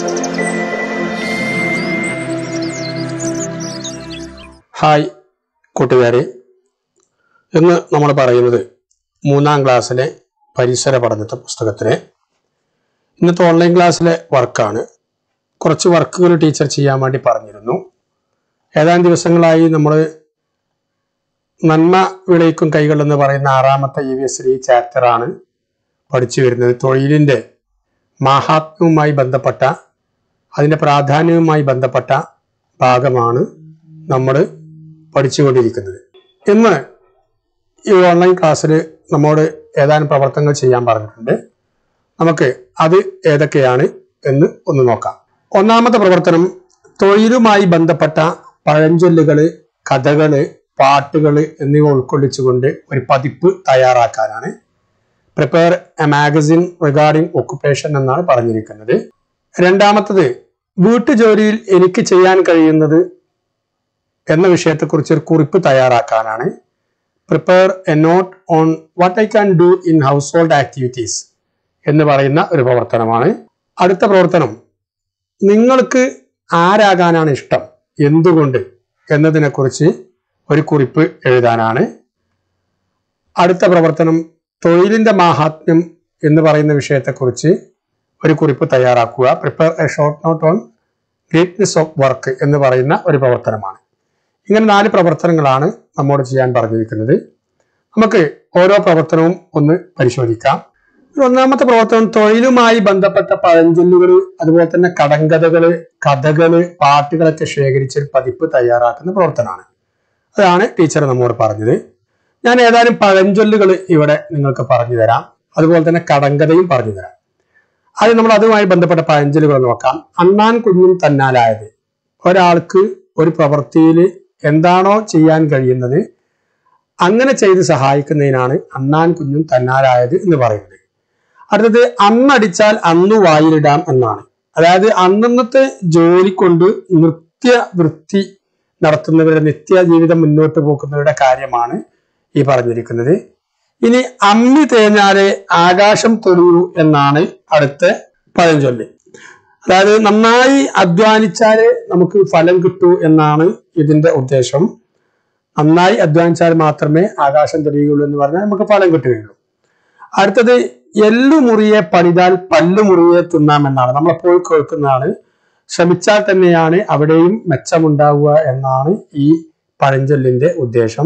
hi കൂട്ടുകാരെ ഇന്ന് നമ്മൾ പറയുന്നത് മൂന്നാം ക്ലാസ്സിലെ പരിസര പഠനത്തെ പുസ്തകത്തിലെ ഇന്നത്തെ ഓൺലൈൻ ക്ലാസ്സിലെ വർക്കാണ് കുറച്ച് വർക്കുകൾ ടീച്ചർ ചെയ്യാൻ വേണ്ടി പറഞ്ഞിരുന്നു ഏതാനും ദിവസങ്ങളായി നമ്മൾ നന്മ വിളയിക്കും കൈകൾ എന്ന് പറയുന്ന ആറാമത്തെ ഇ വി എസ് ഈ ചാപ്റ്ററാണ് പഠിച്ചു വരുന്നത് തൊഴിലിൻ്റെ മാഹാത്മ്യവുമായി ബന്ധപ്പെട്ട അതിൻ്റെ പ്രാധാന്യവുമായി ബന്ധപ്പെട്ട ഭാഗമാണ് നമ്മൾ പഠിച്ചുകൊണ്ടിരിക്കുന്നത് ഇന്ന് ഈ ഓൺലൈൻ ക്ലാസ്സിൽ നമ്മോട് ഏതാനും പ്രവർത്തനങ്ങൾ ചെയ്യാൻ പറഞ്ഞിട്ടുണ്ട് നമുക്ക് അത് ഏതൊക്കെയാണ് എന്ന് ഒന്ന് നോക്കാം ഒന്നാമത്തെ പ്രവർത്തനം തൊഴിലുമായി ബന്ധപ്പെട്ട പഴഞ്ചൊല്ലുകള് കഥകള് പാട്ടുകള് എന്നിവ ഉൾക്കൊള്ളിച്ചുകൊണ്ട് ഒരു പതിപ്പ് തയ്യാറാക്കാനാണ് prepare a magazine regarding occupation എന്നാണ് പറഞ്ഞിരിക്കുന്നത് രണ്ടാമത്തത് വീട്ടുജോലിയിൽ എനിക്ക് ചെയ്യാൻ കഴിയുന്നത് എന്ന വിഷയത്തെക്കുറിച്ച് ഒരു കുറിപ്പ് തയ്യാറാക്കാനാണ് prepare a note on what I can do in household activities എന്ന് പറയുന്ന ഒരു പ്രവർത്തനമാണ് അടുത്ത പ്രവർത്തനം നിങ്ങൾക്ക് ആരാകാനാണ് ഇഷ്ടം എന്തുകൊണ്ട് എന്നതിനെക്കുറിച്ച് ഒരു കുറിപ്പ് എഴുതാനാണ് അടുത്ത പ്രവർത്തനം തൊഴിലിന്റെ മാഹാത്മ്യം എന്ന് പറയുന്ന വിഷയത്തെക്കുറിച്ച് ഒരു കുറിപ്പ് തയ്യാറാക്കുക prepare a short note on greatness of work എന്ന് പറയുന്ന ഒരു പ്രവർത്തനമാണ് ഇങ്ങനെ നാല് പ്രവർത്തനങ്ങളാണ് നമ്മോട് ചെയ്യാൻ പറഞ്ഞിരിക്കുന്നത് നമുക്ക് ഓരോ പ്രവർത്തനവും ഒന്ന് പരിശോധിക്കാം ഒരു ഒന്നാമത്തെ പ്രവർത്തനം തൊഴിലുമായി ബന്ധപ്പെട്ട പഴഞ്ചൊല്ലുകൾ അതുപോലെ തന്നെ കടങ്കഥകള് കഥകള് പാട്ടുകളൊക്കെ ശേഖരിച്ച് ഒരു പതിപ്പ് തയ്യാറാക്കുന്ന പ്രവർത്തനമാണ് അതാണ് ടീച്ചർ നമ്മോട് പറഞ്ഞത് ഞാൻ ഏതാനും പഴഞ്ചൊല്ലുകൾ ഇവിടെ നിങ്ങൾക്ക് പറഞ്ഞു തരാം അതുപോലെ തന്നെ കടങ്കഥയും പറഞ്ഞു തരാം ആദ്യം നമ്മൾ അതുമായി ബന്ധപ്പെട്ട പഴഞ്ചൊല്ലുകൾ നോക്കാം അണ്ണാൻ കുഞ്ഞും തന്നാലായത് ഒരാൾക്ക് ഒരു പ്രവൃത്തിയിൽ എന്താണോ ചെയ്യാൻ കഴിയുന്നത് അങ്ങനെ ചെയ്ത് സഹായിക്കുന്നതിനാണ് അണ്ണാൻ കുഞ്ഞും തന്നാലായത് എന്ന് പറയുന്നത് അടുത്തത് അന്നടിച്ചാൽ അന്നു വായിലിടാം എന്നാണ് അതായത് അന്നന്നത്തെ ജോലി കൊണ്ട് നിത്യ വൃത്തി നടത്തുന്നവരുടെ നിത്യ ജീവിതം മുന്നോട്ട് പോക്കുന്നവരുടെ കാര്യമാണ് ഈ പറഞ്ഞിരിക്കുന്നത് ഇനി അമ്മി തേഞ്ഞാലേ ആകാശം തൊഴിയൂ എന്നാണ് അടുത്ത പഴഞ്ചൊല്ല് അതായത് നന്നായി അധ്വാനിച്ചാലേ നമുക്ക് ഫലം കിട്ടൂ എന്നാണ് ഇതിന്റെ ഉദ്ദേശം നന്നായി അധ്വാനിച്ചാൽ മാത്രമേ ആകാശം തെളിയുകയുള്ളൂ എന്ന് പറഞ്ഞാൽ നമുക്ക് ഫലം കിട്ടുകയുള്ളൂ അടുത്തത് എല്ലു മുറിയെ പണിതാൽ പല്ലു മുറിയെ തിന്നാമെന്നാണ് നമ്മളെപ്പോൾ കേൾക്കുന്നതാണ് ശ്രമിച്ചാൽ തന്നെയാണ് അവിടെയും മെച്ചമുണ്ടാവുക എന്നാണ് ഈ പഴഞ്ചൊല്ലിന്റെ ഉദ്ദേശം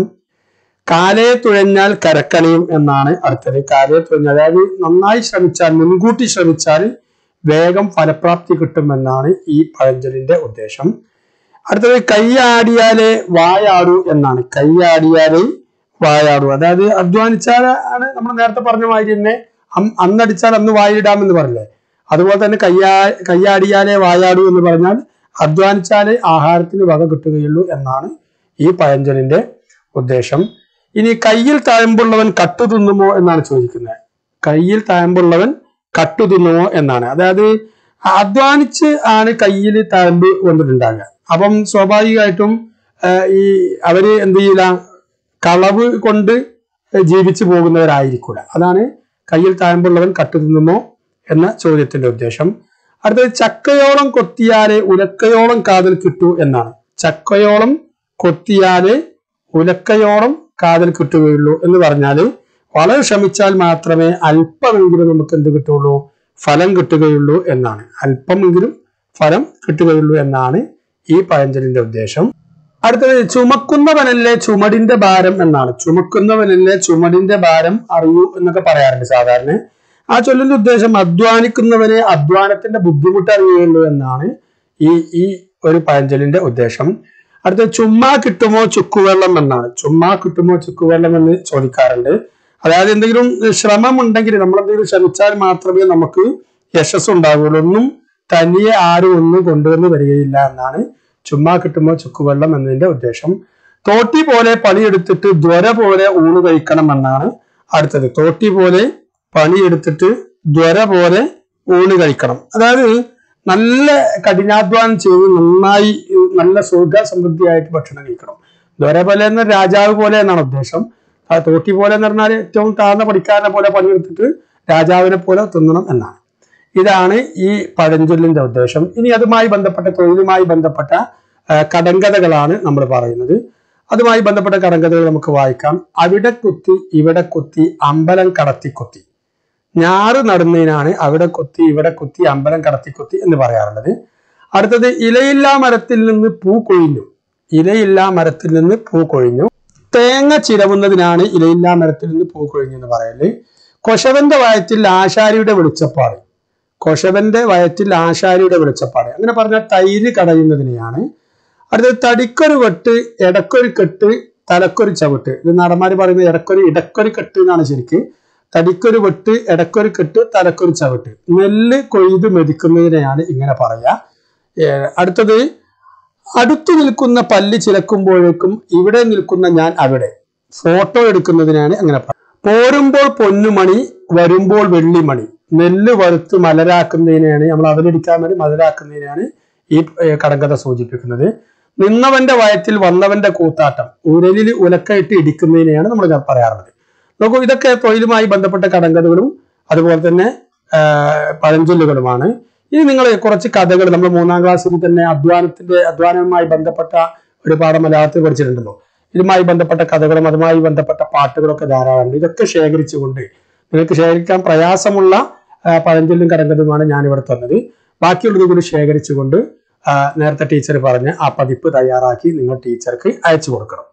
കാലയെ തുഴഞ്ഞാൽ കരക്കണിയും എന്നാണ് അടുത്തത് കാലയെ തുഴഞ്ഞാൽ അതായത് നന്നായി ശ്രമിച്ചാൽ മുൻകൂട്ടി ശ്രമിച്ചാൽ വേഗം ഫലപ്രാപ്തി കിട്ടുമെന്നാണ് ഈ പഴഞ്ചൊല്ലിന്റെ ഉദ്ദേശം അടുത്തത് കൈയാടിയാലേ വായാടൂ എന്നാണ് കൈയാടിയാലേ വായാടൂ അതായത് അധ്വാനിച്ചാൽ ആണ് നമ്മൾ നേരത്തെ പറഞ്ഞ മാതിരി തന്നെ അം- അന്നടിച്ചാൽ അന്ന് വായിടാമെന്ന് പറഞ്ഞില്ലേ അതുപോലെ തന്നെ കയ്യാ കയ്യാടിയാലേ വായാടൂ എന്ന് പറഞ്ഞാൽ അധ്വാനിച്ചാലേ ആഹാരത്തിന് വക കിട്ടുകയുള്ളൂ എന്നാണ് ഈ പഴഞ്ചൊല്ലിന്റെ ഉദ്ദേശം ഇനി കയ്യിൽ താഴമ്പുള്ളവൻ കട്ടു തിന്നുമോ എന്നാണ് ചോദിക്കുന്നത് കയ്യിൽ താഴമ്പുള്ളവൻ കട്ടു തിന്നുമോ എന്നാണ് അതായത് അധ്വാനിച്ച് ആണ് കയ്യിൽ തഴമ്പ് വന്നിട്ടുണ്ടാകുക അപ്പം സ്വാഭാവികമായിട്ടും ആ, ഈ അവര് എന്ത് ചെയ്യില്ല കളവ് കൊണ്ട് ജീവിച്ചു പോകുന്നവരായിരിക്കൂല അതാണ് കയ്യിൽ താഴമ്പുള്ളവൻ കട്ടു തിന്നുമോ എന്ന ചോദ്യത്തിന്റെ ഉദ്ദേശം അടുത്തത് ചക്കയോളം കൊത്തിയാലേ ഉലക്കയോളം കാതൽ കിട്ടൂ എന്നാണ് ചക്കയോളം കൊത്തിയാലേ ഉലക്കയോളം കാതൽ കിട്ടുകയുള്ളൂ എന്ന് പറഞ്ഞാൽ വളരെ ശ്രമിച്ചാൽ മാത്രമേ അല്പമെങ്കിലും നമുക്ക് എന്ത് കിട്ടുള്ളൂ ഫലം കിട്ടുകയുള്ളൂ എന്നാണ് അല്പമെങ്കിലും ഫലം കിട്ടുകയുള്ളൂ എന്നാണ് ഈ പഴഞ്ചൊല്ലിന്റെ ഉദ്ദേശം അടുത്തത് ചുമക്കുന്നവനല്ലേ ചുമടിന്റെ ഭാരം എന്നാണ് ചുമക്കുന്നവനല്ലേ ചുമടിന്റെ ഭാരം അറിയൂ എന്നൊക്കെ പറയാറുണ്ട് സാധാരണ ആ ചൊല്ലിന്റെ ഉദ്ദേശം അധ്വാനിക്കുന്നവനെ അധ്വാനത്തിന്റെ ബുദ്ധിമുട്ട് അറിയുകയുള്ളൂ എന്നാണ് ഈ ഈ ഒരു പഴഞ്ചൊല്ലിന്റെ ഉദ്ദേശം അടുത്ത ചുമ്മാ കിട്ടുമോ ചുക്കുവെള്ളം എന്നാണ് ചുമ്മാ കിട്ടുമോ ചുക്കുവെള്ളം എന്ന് ചോദിക്കാറുണ്ട് അതായത് എന്തെങ്കിലും ശ്രമം ഉണ്ടെങ്കിൽ നമ്മൾ എന്തെങ്കിലും ശ്രമിച്ചാൽ മാത്രമേ നമുക്ക് യശസ് ഉണ്ടാവുകയുള്ളൂ ഒന്നും തനിയെ ആരും ഒന്നും കൊണ്ടുവന്ന് വരികയില്ല എന്നാണ് ചുമ്മാ കിട്ടുമോ ചുക്കുവെള്ളം എന്നതിന്റെ ഉദ്ദേശം തോട്ടി പോലെ പണിയെടുത്തിട്ട് ദ്വര പോലെ ഊണ് കഴിക്കണം എന്നാണ് അടുത്തത് തോട്ടി പോലെ പണിയെടുത്തിട്ട് ദ്വര പോലെ ഊണ് കഴിക്കണം അതായത് നല്ല കഠിനാധ്വാനം ചെയ്ത് നന്നായി ഏഹ്, നല്ല സുഖ സമൃദ്ധിയായിട്ട് ഭക്ഷണം കഴിക്കണം ദ്വര പോലെ എന്ന രാജാവ് പോലെ എന്നാണ് ഉദ്ദേശം ആ തോട്ടി പോലെ എന്ന് പറഞ്ഞാൽ ഏറ്റവും താഴ്ന്ന പണിക്കാരനെ പോലെ പണിയെടുത്തിട്ട് രാജാവിനെ പോലെ തിന്നണം എന്നാണ് ഇതാണ് ഈ പഴഞ്ചൊല്ലിന്റെ ഉദ്ദേശം ഇനി അതുമായി ബന്ധപ്പെട്ട തൊഴിലുമായി ബന്ധപ്പെട്ട ആ, കടങ്കഥകളാണ് നമ്മൾ പറയുന്നത് അതുമായി ബന്ധപ്പെട്ട കടങ്കഥകൾ നമുക്ക് വായിക്കാം അവിടെ കുത്തി ഇവിടെ കുത്തി അമ്പലം കടത്തി കുത്തി ഞാറ് നടുന്നതിനാണ് അവിടെ കുത്തി ഇവിടെ കുത്തി അമ്പലം കടത്തി കുത്തി എന്ന് പറയാറുള്ളത് അടുത്തത് ഇലയില്ലാ മരത്തിൽ നിന്ന് പൂ കൊഴിഞ്ഞു ഇലയില്ലാ മരത്തിൽ നിന്ന് പൂ കൊഴിഞ്ഞു തേങ്ങ ചിരവുന്നതിനാണ് ഇലയില്ലാ മരത്തിൽ നിന്ന് പൂ കൊഴിഞ്ഞു എന്ന് പറയല് കൊശവന്റെ വയറ്റിൽ ആശാരിയുടെ വെളിച്ചപ്പാട് കൊശവന്റെ വയറ്റിൽ ആശാരിയുടെ വെളിച്ചപ്പാട് അങ്ങനെ പറഞ്ഞാൽ തൈര് കടയുന്നതിനെയാണ് അടുത്തത് തടിക്കൊരു വെട്ട് എടക്കൊരു കെട്ട് തലക്കൊരു ചവിട്ട് ഇത് നടന്മാര് പറയുന്നത് ഇടക്കൊരു ഇടക്കൊരു കെട്ട് എന്നാണ് ശരിക്ക് തടിക്കൊരു വെട്ട് എടക്കൊരു കെട്ട് തലക്കൊരു ചവിട്ട് നെല്ല് കൊയ്ത് മെതിക്കുന്നതിനെയാണ് ഇങ്ങനെ പറയാ ഏഹ് അടുത്തത് അടുത്തു നിൽക്കുന്ന പല്ല് ചിലക്കുമ്പോഴേക്കും ഇവിടെ നിൽക്കുന്ന ഞാൻ അവിടെ ഫോട്ടോ എടുക്കുന്നതിനാണ് അങ്ങനെ പറയുന്നത് പോരുമ്പോൾ പൊന്നുമണി വരുമ്പോൾ വെള്ളിമണി നെല്ല് വറുത്ത് മലരാക്കുന്നതിനെയാണ് നമ്മൾ അവലടിക്കാൻ വേണ്ടി മലരാക്കുന്നതിനെയാണ് ഈ ഏഹ്, കടങ്കഥ സൂചിപ്പിക്കുന്നത് നിന്നവന്റെ വയറ്റിൽ വന്നവന്റെ കൂത്താട്ടം ഉരലിൽ ഉലക്കയിട്ട് ഇടിക്കുന്നതിനെയാണ് നമ്മൾ പറയാറുള്ളത് നോക്കൂ ഇതൊക്കെ തൊഴിലുമായി ബന്ധപ്പെട്ട കടങ്കഥകളും അതുപോലെ തന്നെ ആ, പഴഞ്ചൊല്ലുകളുമാണ് ഇനി നിങ്ങൾ കുറച്ച് കഥകൾ നമ്മൾ മൂന്നാം ക്ലാസ്സിൽ തന്നെ അധ്വാനത്തിന്റെ അധ്വാനവുമായി ബന്ധപ്പെട്ട ഒരു പാഠം മലയാളത്തിൽ പഠിച്ചിട്ടുണ്ടല്ലോ ഇതുമായി ബന്ധപ്പെട്ട കഥകളും അതുമായി ബന്ധപ്പെട്ട പാട്ടുകളൊക്കെ ധാരാളമുണ്ട് ഇതൊക്കെ ശേഖരിച്ചുകൊണ്ട് നിങ്ങൾക്ക് ശേഖരിക്കാൻ പ്രയാസമുള്ള ആ, പഴഞ്ചൊല്ലും കടങ്കഥയുമാണ് ഞാനിവിടെ തന്നത് ബാക്കിയുള്ളത് കൂടി ശേഖരിച്ചുകൊണ്ട് ആ, നേരത്തെ ടീച്ചർ പറഞ്ഞ് ആ പതിപ്പ് തയ്യാറാക്കി നിങ്ങൾ ടീച്ചർക്ക് അയച്ചു കൊടുക്കണം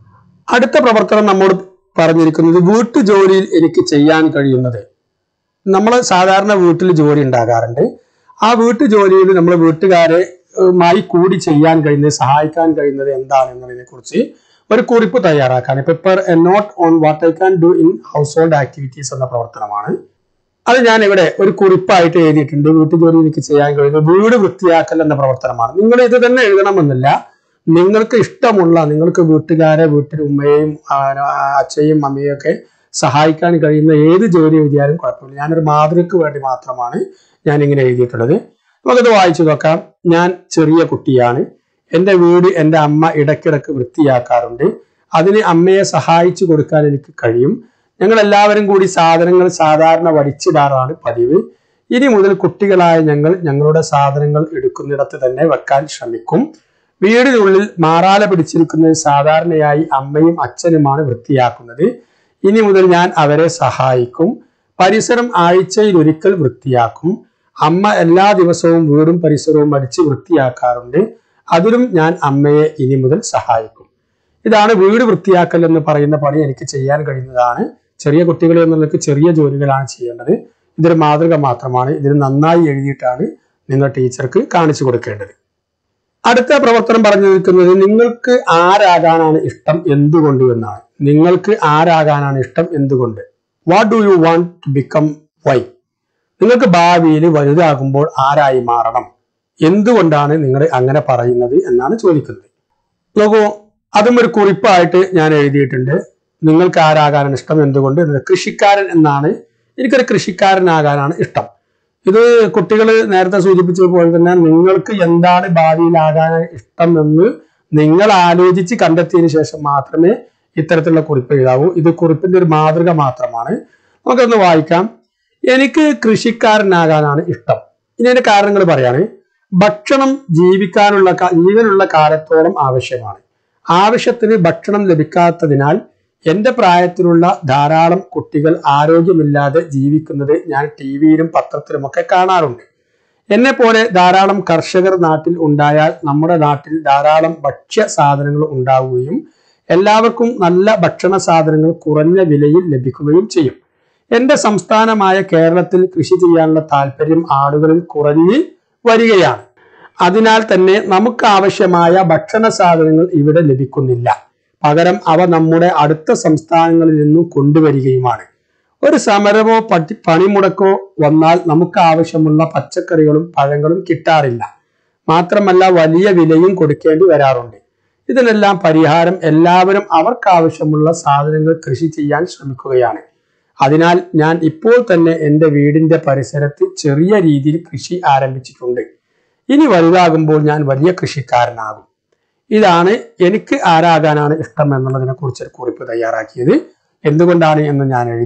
അടുത്ത പ്രവർത്തനം നമ്മോട് പറഞ്ഞിരിക്കുന്നത് വീട്ടു ജോലിയിൽ എനിക്ക് ചെയ്യാൻ കഴിയുന്നത് നമ്മൾ സാധാരണ വീട്ടിൽ ജോലി ഉണ്ടാകാറുണ്ട് ആ വീട്ടു ജോലിയിൽ നമ്മൾ വീട്ടുകാരെ ഏഹ്, മായി കൂടി ചെയ്യാൻ കഴിയുന്നത് സഹായിക്കാൻ കഴിയുന്നത് എന്താണ് എന്നതിനെ കുറിച്ച് ഒരു കുറിപ്പ് തയ്യാറാക്കാൻ paper a note on what I can do in household activities എന്ന പ്രവർത്തനമാണ് അത് ഞാൻ ഇവിടെ ഒരു കുറിപ്പായിട്ട് എഴുതിയിട്ടുണ്ട് വീട്ടുജോലി എനിക്ക് ചെയ്യാൻ കഴിയുന്നത് വീട് വൃത്തിയാക്കൽ എന്ന പ്രവർത്തനമാണ് നിങ്ങൾ ഇത് തന്നെ എഴുതണമെന്നില്ല നിങ്ങൾക്ക് ഇഷ്ടമുള്ള നിങ്ങൾക്ക് വീട്ടുകാരെ വീട്ടിൽ ഉമ്മയെയും ആ, ആ, അച്ഛയും അമ്മയും ഒക്കെ സഹായിക്കാൻ കഴിയുന്ന ഏത് ജോലി എഴുതിയാലും കുഴപ്പമില്ല ഞാനൊരു മാതൃകക്ക് വേണ്ടി മാത്രമാണ് ഞാൻ ഇങ്ങനെ എഴുതിയിട്ടുള്ളത് നമുക്കത് വായിച്ചു നോക്കാം ഞാൻ ചെറിയ കുട്ടിയാണ് എൻ്റെ വീട് എൻ്റെ അമ്മ ഇടയ്ക്കിടയ്ക്ക് വൃത്തിയാക്കാറുണ്ട് അതിന് അമ്മയെ സഹായിച്ചു കൊടുക്കാൻ എനിക്ക് കഴിയും ഞങ്ങൾ എല്ലാവരും കൂടി സാധനങ്ങൾ സാധാരണ വടിച്ചിടാറാണ് പതിവ് ഇനി മുതൽ കുട്ടികളായ ഞങ്ങൾ ഞങ്ങളുടെ സാധനങ്ങൾ എടുക്കുന്നിടത്ത് തന്നെ വെക്കാൻ ശ്രമിക്കും വീടിനുള്ളിൽ മാറാല പിടിച്ചിരിക്കുന്നത് സാധാരണയായി അമ്മയും അച്ഛനുമാണ് വൃത്തിയാക്കുന്നത് ഇനി മുതൽ ഞാൻ അവരെ സഹായിക്കും പരിസരം ആഴ്ചയിൽ ഒരിക്കൽ വൃത്തിയാക്കും അമ്മ എല്ലാ ദിവസവും വീടും പരിസരവും അടിച്ച് വൃത്തിയാക്കാറുണ്ട് അതിലും ഞാൻ അമ്മയെ ഇനി മുതൽ സഹായിക്കും ഇതാണ് വീട് വൃത്തിയാക്കൽ എന്ന് പറയുന്ന പണി എനിക്ക് ചെയ്യാൻ കഴിയുന്നതാണ് ചെറിയ കുട്ടികൾ എന്നുള്ളത് ചെറിയ ജോലികളാണ് ചെയ്യേണ്ടത് ഇതൊരു മാതൃക മാത്രമാണ് ഇതിന് നന്നായി എഴുതിയിട്ടാണ് നിങ്ങൾ ടീച്ചർക്ക് കാണിച്ചു കൊടുക്കേണ്ടത് അടുത്ത പ്രവർത്തനം പറഞ്ഞു നിൽക്കുന്നത് നിങ്ങൾക്ക് ആരാകാനാണ് ഇഷ്ടം എന്തുകൊണ്ട് എന്നാണ് നിങ്ങൾക്ക് ആരാകാനാണ് ഇഷ്ടം എന്തുകൊണ്ട് what do you want to become why നിങ്ങൾക്ക് ഭാവിയിൽ വലുതാകുമ്പോൾ ആരായി മാറണം എന്തുകൊണ്ടാണ് നിങ്ങൾ അങ്ങനെ പറയുന്നത് എന്നാണ് ചോദിക്കുന്നത് നോക്കൂ അതും ഒരു കുറിപ്പായിട്ട് ഞാൻ എഴുതിയിട്ടുണ്ട് നിങ്ങൾക്ക് ആരാകാനാണ് ഇഷ്ടം എന്തുകൊണ്ട് എന്ന് കൃഷിക്കാരൻ എന്നാണ് എനിക്കൊരു കൃഷിക്കാരനാകാനാണ് ഇഷ്ടം ഇത് കുട്ടികൾ നേരത്തെ സൂചിപ്പിച്ചതുപോലെ തന്നെ നിങ്ങൾക്ക് എന്താണ് ഭാവിയിലാകാൻ ഇഷ്ടം എന്ന് നിങ്ങൾ ആലോചിച്ച് കണ്ടെത്തിയതിനു ശേഷം മാത്രമേ ഇത്തരത്തിലുള്ള കുറിപ്പ് എഴുതാവൂ ഇത് കുറിപ്പിന്റെ ഒരു മാതൃക മാത്രമാണ് നമുക്കൊന്ന് വായിക്കാം എനിക്ക് കൃഷിക്കാരനാകാനാണ് ഇഷ്ടം ഇനി അതിന്റെ കാരണങ്ങൾ പറയാണ് ഭക്ഷണം ജീവിക്കാനുള്ള കാ- ജീവനുള്ള കാലത്തോളം ആവശ്യമാണ് ആവശ്യത്തിന് ഭക്ഷണം ലഭിക്കാത്തതിനാൽ എന്റെ പ്രായത്തിലുള്ള ധാരാളം കുട്ടികൾ ആരോഗ്യമില്ലാതെ ജീവിക്കുന്നത് ഞാൻ ടി വിയിലും പത്രത്തിലുമൊക്കെ കാണാറുണ്ട് എന്നെ പോലെ ധാരാളം കർഷകർ നാട്ടിൽ ഉണ്ടായാൽ നമ്മുടെ നാട്ടിൽ ധാരാളം ഭക്ഷ്യ സാധനങ്ങൾ ഉണ്ടാവുകയും എല്ലാവർക്കും നല്ല ഭക്ഷണ സാധനങ്ങൾ കുറഞ്ഞ വിലയിൽ ലഭിക്കുകയും ചെയ്യും എന്റെ സംസ്ഥാനമായ കേരളത്തിൽ കൃഷി ചെയ്യാനുള്ള താല്പര്യം ആളുകളിൽ കുറഞ്ഞു വരികയാണ് അതിനാൽ തന്നെ നമുക്ക് ആവശ്യമായ ഭക്ഷണ സാധനങ്ങൾ ഇവിടെ ലഭിക്കുന്നില്ല പകരം അവ നമ്മുടെ അടുത്ത സംസ്ഥാനങ്ങളിൽ നിന്നും കൊണ്ടുവരികയുമാണ് ഒരു സമരമോ പട്ടി പണിമുടക്കോ വന്നാൽ നമുക്ക് ആവശ്യമുള്ള പച്ചക്കറികളും പഴങ്ങളും കിട്ടാറില്ല മാത്രമല്ല വലിയ വിലയും കൊടുക്കേണ്ടി വരാറുണ്ട് ഇതിനെല്ലാം പരിഹാരം എല്ലാവരും അവർക്കാവശ്യമുള്ള സാധനങ്ങൾ കൃഷി ചെയ്യാൻ ശ്രമിക്കുകയാണ് അതിനാൽ ഞാൻ ഇപ്പോൾ തന്നെ എൻ്റെ വീടിന്റെ പരിസരത്ത് ചെറിയ രീതിയിൽ കൃഷി ആരംഭിച്ചിട്ടുണ്ട് ഇനി വലുതാകുമ്പോൾ ഞാൻ വലിയ കൃഷിക്കാരനാകും ഇതാണ് എനിക്ക് ആരാകാനാണ് ഇഷ്ടം എന്നുള്ളതിനെ കുറിച്ച് ഒരു കുറിപ്പ് തയ്യാറാക്കിയത് എന്തുകൊണ്ടാണ് എന്ന് ഞാൻ എഴുതി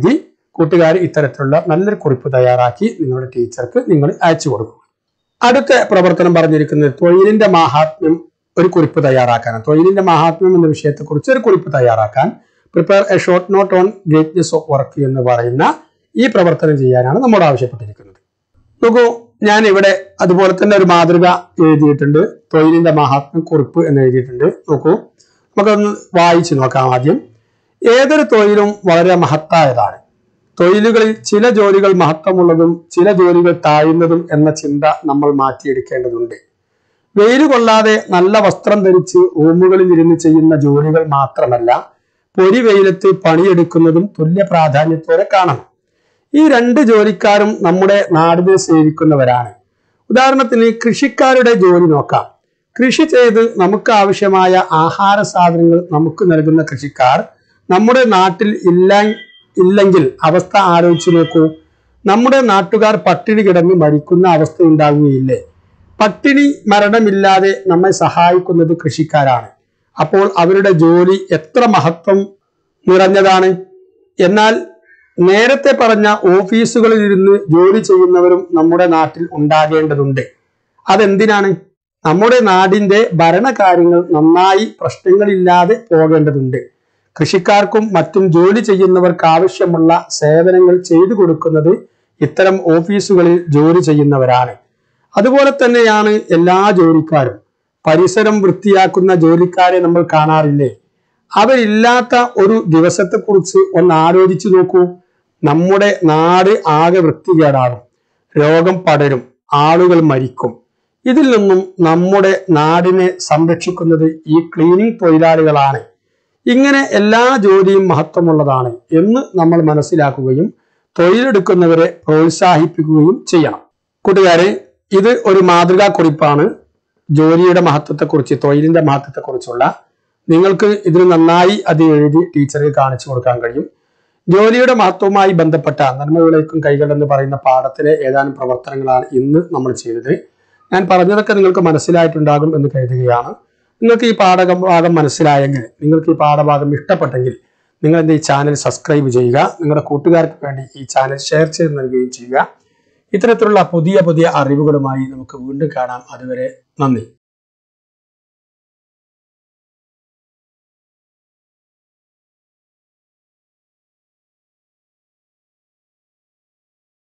കൂട്ടുകാർ ഇത്തരത്തിലുള്ള നല്ലൊരു കുറിപ്പ് തയ്യാറാക്കി നിങ്ങളുടെ ടീച്ചർക്ക് നിങ്ങൾ അയച്ചു കൊടുക്കുക അടുത്ത പ്രവർത്തനം പറഞ്ഞിരിക്കുന്നത് തൊഴിലിന്റെ മാഹാത്മ്യം ഒരു കുറിപ്പ് തയ്യാറാക്കാനാണ് തൊഴിലിന്റെ മാഹാത്മ്യം എന്ന വിഷയത്തെക്കുറിച്ച് ഒരു കുറിപ്പ് തയ്യാറാക്കാൻ prepare a short note on greatness of work എന്ന് പറയുന്ന ഈ പ്രവർത്തനം ചെയ്യാനാണ് നമ്മോട് ആവശ്യപ്പെട്ടിരിക്കുന്നത് നോക്കൂ ഞാൻ ഇവിടെ അതുപോലെ തന്നെ ഒരു മാതൃക എഴുതിയിട്ടുണ്ട് തൊഴിലിന്റെ മഹാത്മ്യ കുറിപ്പ് എന്ന് എഴുതിയിട്ടുണ്ട് നോക്കൂ നമുക്കൊന്ന് വായിച്ചു നോക്കാം ആദ്യം ഏതൊരു തൊഴിലും വളരെ മഹത്തായതാണ് തൊഴിലുകളിൽ ചില ജോലികൾ മഹത്വമുള്ളതും ചില ജോലികൾ താഴുന്നതും എന്ന ചിന്ത നമ്മൾ മാറ്റിയെടുക്കേണ്ടതുണ്ട് വെയിൽ കൊള്ളാതെ നല്ല വസ്ത്രം ധരിച്ച് റൂമുകളിൽ ഇരുന്ന് ചെയ്യുന്ന ജോലികൾ മാത്രമല്ല പൊരി വെയിലത്ത് പണിയെടുക്കുന്നതും തുല്യ പ്രാധാന്യത്തോടെ കാണണം ഈ രണ്ട് ജോലിക്കാരും നമ്മുടെ നാടിനെ സേവിക്കുന്നവരാണ് ഉദാഹരണത്തിന് കൃഷിക്കാരുടെ ജോലി നോക്കാം കൃഷി ചെയ്ത് നമുക്ക് ആവശ്യമായ ആഹാര സാധനങ്ങൾ നമുക്ക് നൽകുന്ന കൃഷിക്കാർ നമ്മുടെ നാട്ടിൽ ഇല്ല ഇല്ലെങ്കിൽ അവസ്ഥ ആലോചിച്ചു നോക്കൂ നമ്മുടെ നാട്ടുകാർ പട്ടിണി കിടന്ന് മരിക്കുന്ന അവസ്ഥ ഉണ്ടാകുകയില്ലേ പട്ടിണി മരണമില്ലാതെ നമ്മെ സഹായിക്കുന്നത് കൃഷിക്കാരാണ് അപ്പോൾ അവരുടെ ജോലി എത്ര മഹത്വം നിറഞ്ഞതാണ് എന്നാൽ നേരത്തെ പറഞ്ഞ ഓഫീസുകളിൽ ഇരുന്ന് ജോലി ചെയ്യുന്നവരും നമ്മുടെ നാട്ടിൽ ഉണ്ടാകേണ്ടതുണ്ട് അതെന്തിനാണ് നമ്മുടെ നാടിന്റെ ഭരണകാര്യങ്ങൾ നന്നായി പ്രശ്നങ്ങളില്ലാതെ പോകേണ്ടതുണ്ട് കൃഷിക്കാർക്കും മറ്റും ജോലി ചെയ്യുന്നവർക്ക് ആവശ്യമുള്ള സേവനങ്ങൾ ചെയ്തു കൊടുക്കുന്നത് ഇത്തരം ഓഫീസുകളിൽ ജോലി ചെയ്യുന്നവരാണ് അതുപോലെ തന്നെയാണ് എല്ലാ ജോലിക്കാരും പരിസരം വൃത്തിയാക്കുന്ന ജോലിക്കാരെ നമ്മൾ കാണാറില്ലേ അവരില്ലാത്ത ഒരു ദിവസത്തെക്കുറിച്ച് ഒന്ന് ആലോചിച്ചു നോക്കൂ നമ്മുടെ നാട് ആകെ വൃത്തികേടാകും രോഗം പടരും ആളുകൾ മരിക്കും ഇതിൽ നിന്നും നമ്മുടെ നാടിനെ സംരക്ഷിക്കുന്നത് ഈ ക്ലീനിങ് തൊഴിലാളികളാണ് ഇങ്ങനെ എല്ലാ ജോലിയും മഹത്വമുള്ളതാണ് എന്ന് നമ്മൾ മനസ്സിലാക്കുകയും തൊഴിലെടുക്കുന്നവരെ പ്രോത്സാഹിപ്പിക്കുകയും ചെയ്യണം കൂട്ടുകാരെ ഇത് ഒരു മാതൃകാ കുറിപ്പാണ് ജോലിയുടെ മഹത്വത്തെക്കുറിച്ച് തൊഴിലിന്റെ മഹത്വത്തെക്കുറിച്ചുള്ള നിങ്ങൾക്ക് ഇതിന് നന്നായി അത് എഴുതി ടീച്ചർക്ക് കാണിച്ചു കൊടുക്കാൻ കഴിയും ജോലിയുടെ മഹത്വവുമായി ബന്ധപ്പെട്ട നന്മകളേക്കും കൈകൾ എന്ന് പറയുന്ന പാഠത്തിലെ ഏതാനും പ്രവർത്തനങ്ങളാണ് ഇന്ന് നമ്മൾ ചെയ്തത് ഞാൻ പറഞ്ഞതൊക്കെ നിങ്ങൾക്ക് മനസ്സിലായിട്ടുണ്ടാകും എന്ന് കരുതുകയാണ് നിങ്ങൾക്ക് ഈ പാഠഭാഗം മനസ്സിലായെങ്കിൽ നിങ്ങൾക്ക് ഈ പാഠഭാഗം ഇഷ്ടപ്പെട്ടെങ്കിൽ നിങ്ങൾ എൻ്റെ ഈ ചാനൽ സബ്സ്ക്രൈബ് ചെയ്യുക നിങ്ങളുടെ കൂട്ടുകാർക്ക് വേണ്ടി ഈ ചാനൽ ഷെയർ ചെയ്ത് നൽകുകയും ചെയ്യുക ഇത്തരത്തിലുള്ള പുതിയ പുതിയ അറിവുകളുമായി നമുക്ക് വീണ്ടും കാണാം അതുവരെ നന്ദി